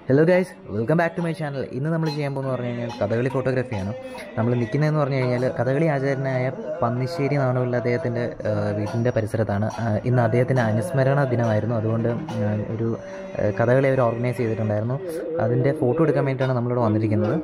hello guys welcome back to my channel ഇന്ന് നമ്മൾ ചെയ്യാൻ പോകുന്നത് പറഞ്ഞു കഴിഞ്ഞാൽ കഥകളി ഫോട്ടോഗ്രാഫിയാണ് നമ്മൾ നിൽക്കുന്നതെന്ന് പറഞ്ഞു കഴിഞ്ഞാൽ കഥകളി ആചാര്യനായ പന്നിശ്ശേരി നാണുള്ള അദ്ദേഹത്തിൻ്റെ വീടിൻ്റെ പരിസരത്താണ് ആ, ഇന്ന് അദ്ദേഹത്തിൻ്റെ അനുസ്മരണ ദിനമായിരുന്നു അതുകൊണ്ട് ആ, ഒരു ആ, കഥകളി അവർ ഓർഗനൈസ് ചെയ്തിട്ടുണ്ടായിരുന്നു അതിൻ്റെ ഫോട്ടോ എടുക്കാൻ വേണ്ടിയിട്ടാണ് നമ്മളിവിടെ വന്നിരിക്കുന്നത്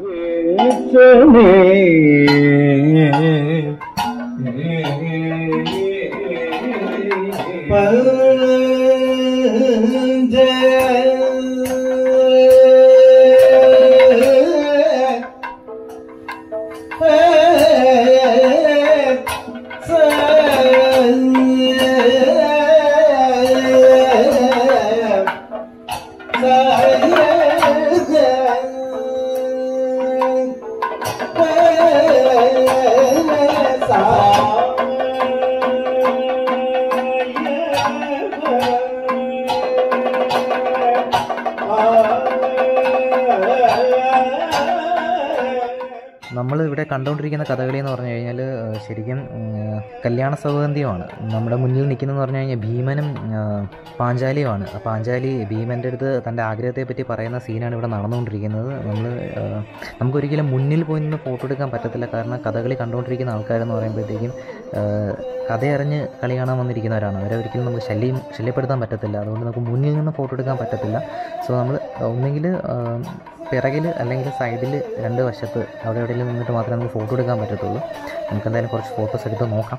നമ്മൾ ഇവിടെ കണ്ടുകൊണ്ടിരിക്കുന്ന കഥകളി എന്ന് പറഞ്ഞു കഴിഞ്ഞാൽ ശരിക്കും ഉം, കല്യാണ സൗഗന്ധ്യമാണ് നമ്മുടെ മുന്നിൽ നിൽക്കുന്നതെന്ന് പറഞ്ഞു കഴിഞ്ഞാൽ ഭീമനും ആ, പാഞ്ചാലിയുമാണ് ആ പാഞ്ചാലി ഭീമൻ്റെ അടുത്ത് തൻ്റെ ആഗ്രഹത്തെ പറ്റി പറയുന്ന സീനാണ് ഇവിടെ നടന്നുകൊണ്ടിരിക്കുന്നത് നമ്മൾ നമുക്കൊരിക്കലും മുന്നിൽ പോയി നിന്ന് ഫോട്ടോ എടുക്കാൻ പറ്റത്തില്ല കാരണം കഥകളി കണ്ടുകൊണ്ടിരിക്കുന്ന ആൾക്കാരെന്ന് പറയുമ്പോഴത്തേക്കും ആ, കഥയറിഞ്ഞ് കളി കാണാൻ വന്നിരിക്കുന്നവരാണ് അവരെ ഒരിക്കലും നമുക്ക് ശല്യം ശല്യപ്പെടുത്താൻ പറ്റത്തില്ല അതുകൊണ്ട് നമുക്ക് മുന്നിൽ നിന്ന് ഫോട്ടോ എടുക്കാൻ പറ്റത്തില്ല സോ നമ്മൾ ഒന്നെങ്കിൽ പിറകിൽ അല്ലെങ്കിൽ സൈഡിൽ രണ്ട് വശത്ത് അവിടെ എവിടെയെങ്കിലും നിന്നിട്ട് മാത്രമേ നമുക്ക് ഫോട്ടോ എടുക്കാൻ പറ്റത്തുള്ളൂ നമുക്ക് എന്തായാലും കുറച്ച് ഫോട്ടോസ് എടുത്ത് നോക്കാം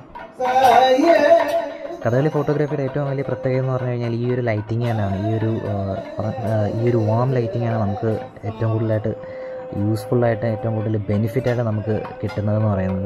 കഥകളി ഫോട്ടോഗ്രാഫിയുടെ ഏറ്റവും വലിയ പ്രത്യേകത എന്ന് പറഞ്ഞു കഴിഞ്ഞാൽ ഈ ഒരു ലൈറ്റിംഗ് തന്നെയാണ് ഈ ഒരു ആ, ആ, ഈ ഒരു വാം ലൈറ്റിംഗ് ആണ് നമുക്ക് ഏറ്റവും കൂടുതലായിട്ട് യൂസ്ഫുള്ളായിട്ട് ഏറ്റവും കൂടുതൽ ബെനിഫിറ്റായിട്ട് നമുക്ക് കിട്ടുന്നതെന്ന് പറയുന്നത്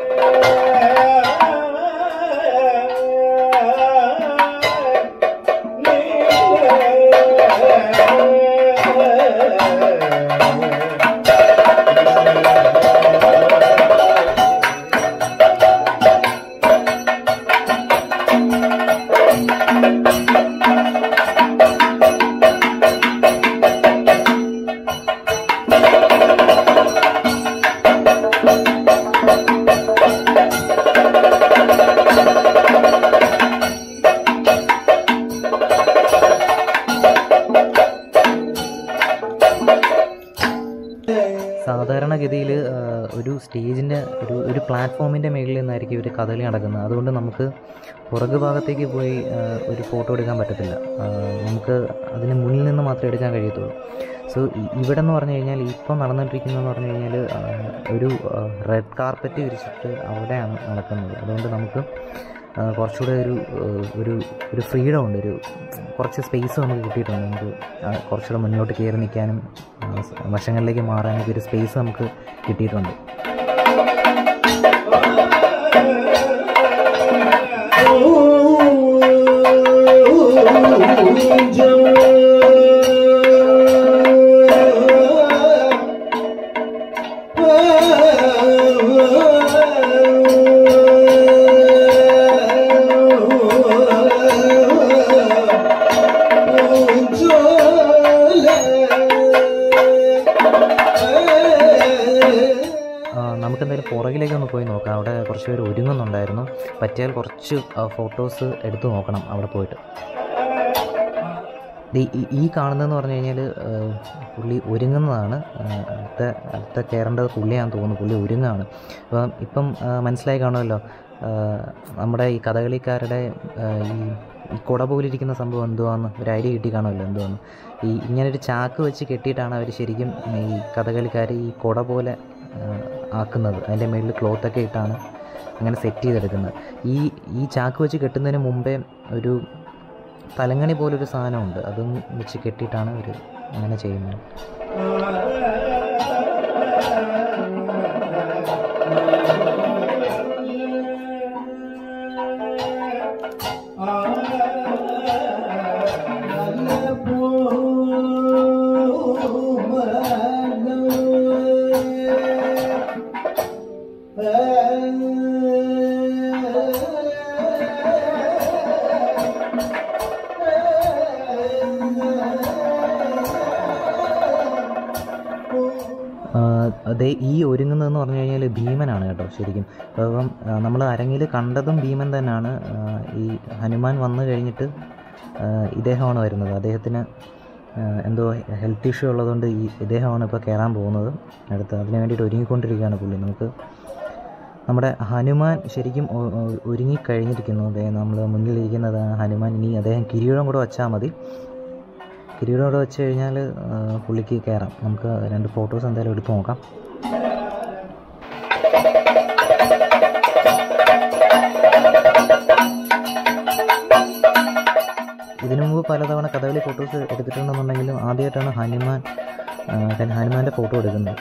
സാധാരണഗതിയിൽ ഒരു സ്റ്റേജിൻ്റെ ഒരു ഒരു പ്ലാറ്റ്ഫോമിൻ്റെ മുകളിൽ നിന്നായിരിക്കും ഇവർ കഥകളി നടക്കുന്നത് അതുകൊണ്ട് നമുക്ക് പുറകു ഭാഗത്തേക്ക് പോയി ആ, ഒരു ഫോട്ടോ എടുക്കാൻ പറ്റത്തില്ല ആ, നമുക്ക് അതിന് മുന്നിൽ നിന്ന് മാത്രമേ എടുക്കാൻ കഴിയത്തുള്ളൂ സോ ഇവിടെ എന്ന് പറഞ്ഞു കഴിഞ്ഞാൽ ഇപ്പം നടന്നുകൊണ്ടിരിക്കുന്നതെന്ന് പറഞ്ഞു കഴിഞ്ഞാൽ ആ, ഒരു റെഡ് കാർപ്പറ്റ് വിരിച്ചിട്ട് അവിടെയാണ് നടക്കുന്നത് അതുകൊണ്ട് നമുക്ക് ആ, കുറച്ചുകൂടെ ഒരു ആ, ഒരു ഒരു ഫ്രീഡം ഉണ്ട് ഒരു കുറച്ച് സ്പേസ് നമുക്ക് കിട്ടിയിട്ടുണ്ട് നമുക്ക് ആ, കുറച്ചുകൂടെ മുന്നോട്ട് കയറി നിൽക്കാനും ആ, സ് വശങ്ങളിലേക്ക് മാറാനൊക്കെ ഒരു സ്പേസ് നമുക്ക് കിട്ടിയിട്ടുണ്ട് ആ, നമുക്കെന്തായാലും പുറകിലേക്ക് ഒന്ന് പോയി നോക്കാം അവിടെ കുറച്ച് പേര് ഒരുങ്ങുന്നുണ്ടായിരുന്നു പറ്റിയാൽ കുറച്ച് ഫോട്ടോസ് എടുത്തു നോക്കണം അവിടെ പോയിട്ട് ദേ ഈ- ഈ കാണുന്നതെന്ന് പറഞ്ഞു കഴിഞ്ഞാൽ പുള്ളി ഒരുങ്ങുന്നതാണ് ആ, അടുത്ത അടുത്ത കയറേണ്ടത് പുള്ളിയാണെന്ന് തോന്നുന്നു പുള്ളി ഒരുങ്ങാണ് അപ്പം ഇപ്പം ആ, മനസ്സിലായി കാണുമല്ലോ ആ, നമ്മുടെ ഈ കഥകളിക്കാരുടെ ആ, ഈ ഈ കുട പോലിരിക്കുന്ന സംഭവം എന്തുവാന്ന് ഒരു ഐഡിയ കിട്ടി കാണുമല്ലോ എന്തുവാന്ന് ഈ ഇങ്ങനൊരു ചാക്ക് വെച്ച് കെട്ടിയിട്ടാണ് അവർ ശരിക്കും ഈ കഥകളിക്കാർ ഈ കുട പോലെ ആ, ആക്കുന്നത് അതിൻ്റെ മുകളിൽ ക്ലോത്തൊക്കെ ഇട്ടാണ് അങ്ങനെ സെറ്റ് ചെയ്തെടുക്കുന്നത് ഈ ഈ ചാക്ക് വെച്ച് കെട്ടുന്നതിന് മുമ്പേ ഒരു തലങ്ങണി പോലൊരു സാധനമുണ്ട് അതും വെച്ച് കെട്ടിയിട്ടാണ് അവർ അങ്ങനെ ചെയ്യുന്നത് അതേ ഈ ഒരുങ്ങുന്നതെന്ന് പറഞ്ഞു കഴിഞ്ഞാൽ ഭീമനാണ് കേട്ടോ ശരിക്കും അപ്പം നമ്മൾ അരങ്ങിൽ കണ്ടതും ഭീമൻ തന്നെയാണ് ആ, ഈ ഹനുമാൻ വന്നു കഴിഞ്ഞിട്ട് ആ, ഇദ്ദേഹമാണ് വരുന്നത് അദ്ദേഹത്തിന് എന്തോ ഹെൽത്ത് ഇഷ്യൂ ഉള്ളതുകൊണ്ട് ഈ ഇദ്ദേഹമാണ് ഇപ്പോൾ കയറാൻ പോകുന്നത് അടുത്ത് അതിന് വേണ്ടിയിട്ട് ഒരുങ്ങിക്കൊണ്ടിരിക്കുകയാണ് പുള്ളി നമുക്ക് നമ്മുടെ ഹനുമാൻ ശരിക്കും ഒ- ഒ- ഒരുങ്ങിക്കഴിഞ്ഞിരിക്കുന്നു അദ്ദേഹം നമ്മൾ മുന്നിലിരിക്കുന്നത് ഹനുമാൻ ഇനി അദ്ദേഹം കിരീടം കൂടെ വച്ചാൽ മതി കിരീടം കൂടെ വെച്ച് കഴിഞ്ഞാൽ പുള്ളിക്ക് കയറാം നമുക്ക് രണ്ട് ഫോട്ടോസ് എന്തായാലും എടുത്ത് നോക്കാം ഇതിനു മുമ്പ് പലതവണ കഥകളി ഫോട്ടോസ് എടുത്തിട്ടുണ്ടെന്നുണ്ടെങ്കിലും ആദ്യമായിട്ടാണ് ഹനുമാൻ ആ, ഹനുമാൻ്റെ ഫോട്ടോ എടുക്കുന്നത്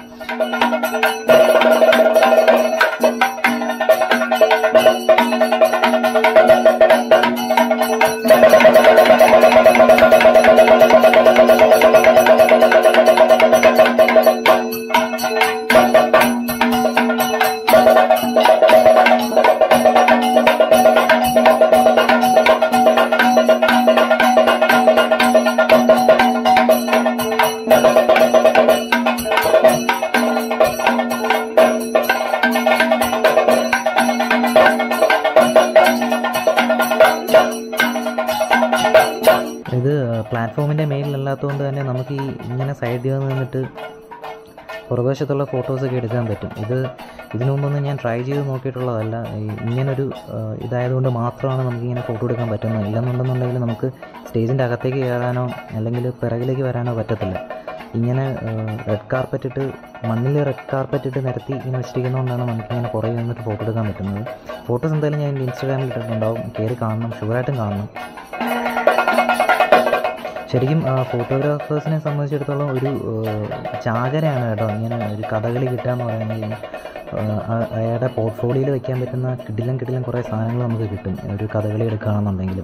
ഇത് പ്ലാറ്റ്ഫോമിൻ്റെ മേലിലല്ലാത്തതുകൊണ്ട് തന്നെ നമുക്ക് ഈ ഇങ്ങനെ സൈഡിൽ നിന്നിട്ട് പുറകുവശത്തുള്ള ഫോട്ടോസൊക്കെ എടുക്കാൻ പറ്റും ഇത് ഇതിനു മുമ്പൊന്നും ഞാൻ ട്രൈ ചെയ്ത് നോക്കിയിട്ടുള്ളതല്ല ഈ ഇങ്ങനൊരു ആ, ഇതായതുകൊണ്ട് മാത്രമാണ് നമുക്കിങ്ങനെ ഫോട്ടോ എടുക്കാൻ പറ്റുന്നത് ഇല്ലെന്നുണ്ടെന്നുണ്ടെങ്കിൽ നമുക്ക് സ്റ്റേജിൻ്റെ അകത്തേക്ക് കയറാനോ അല്ലെങ്കിൽ പിറകിലേക്ക് വരാനോ പറ്റത്തില്ല ഇങ്ങനെ റെഡ് കാർപ്പറ്റ് ഇട്ട് മണ്ണിൽ റെഡ് കാർപ്പറ്റ് ഇട്ട് നിരത്തി ഇങ്ങനെ വെച്ചിരിക്കുന്നതുകൊണ്ടാണ് നമുക്കിങ്ങനെ പുറകെ നിന്നിട്ട് ഫോട്ടോ എടുക്കാൻ പറ്റുന്നത് ഫോട്ടോസ് എന്തായാലും ഞാൻ എൻ്റെ ഇൻസ്റ്റാഗ്രാമിൽ ഇട്ടിട്ടുണ്ടാവും കയറി കാണണം ഷുവറായിട്ടും കാണണം ശരിക്കും ഫോട്ടോഗ്രാഫേഴ്സിനെ സംബന്ധിച്ചിടത്തോളം ഒരു ആ, ചാകരയാണ് കേട്ടോ ഇങ്ങനെ ഒരു കഥകളി കിട്ടുക എന്ന് പറയുന്നത് ആ, ആ- അയാളുടെ പോർട്ട്ഫോളിയോയിൽ വെക്കാൻ പറ്റുന്ന കിടിലം കിടിലം കുറേ സാധനങ്ങൾ നമുക്ക് കിട്ടും ഒരു കഥകളി എടുക്കുകയാണെന്നുണ്ടെങ്കിലും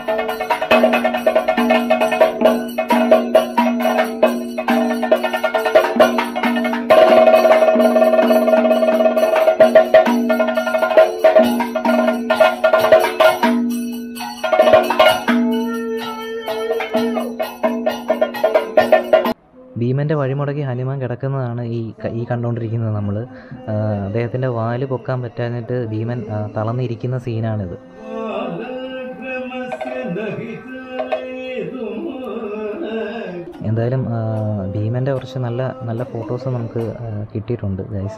ഭീമൻ്റെ വഴിമുടക്കി ഹനുമാൻ കിടക്കുന്നതാണ് ഈ ക- ഈ കണ്ടുകൊണ്ടിരിക്കുന്നത് നമ്മൾ അദ്ദേഹത്തിൻ്റെ വാല് പൊക്കാൻ പറ്റാഞ്ഞിട്ട് ഭീമൻ ആ, തളർന്നിരിക്കുന്ന സീനാണിത് എന്തായാലും ആ, ഭീമൻ്റെ കുറച്ച് നല്ല നല്ല ഫോട്ടോസ് നമുക്ക് ആ, കിട്ടിയിട്ടുണ്ട് ഗൈസ്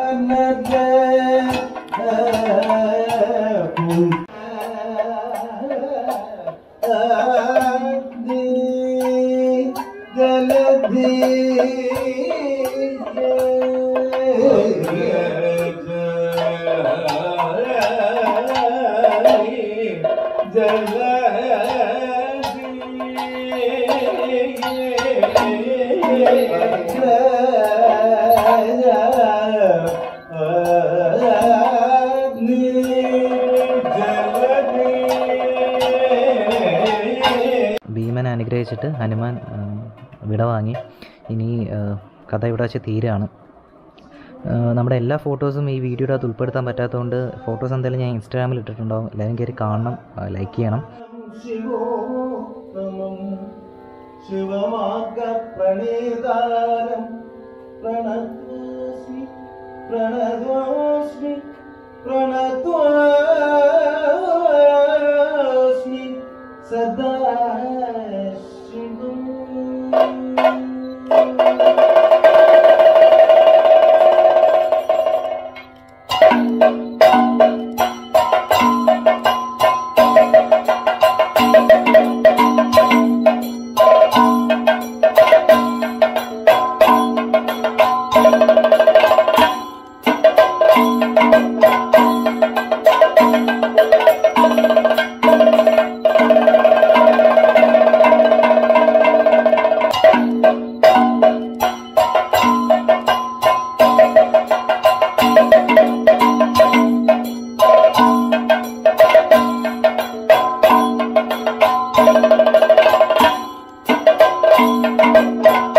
ഭീമനെ അനുഗ്രഹിച്ചിട്ട് ഹനുമാൻ ആ, വിട വാങ്ങി ഇനി ആ, കഥ ഇവിടെ വെച്ച് തീരുകയാണ് ആ, നമ്മുടെ എല്ലാ ഫോട്ടോസും ഈ വീഡിയോയുടെ അകത്ത് ഉൾപ്പെടുത്താൻ പറ്റാത്തതുകൊണ്ട് ഫോട്ടോസ് എന്തായാലും ഞാൻ ഇൻസ്റ്റാഗ്രാമിൽ ഇട്ടിട്ടുണ്ടാവും എല്ലാവരും കയറി കാണണം ലൈക്ക് ചെയ്യണം ശിവോത്തമം ശിവമാർഗ പ്രണേതാരം പ്രണതോസ്മി പ്രണതോസ്മി പ്രണതോസ്മി സദാ ശിവം Thank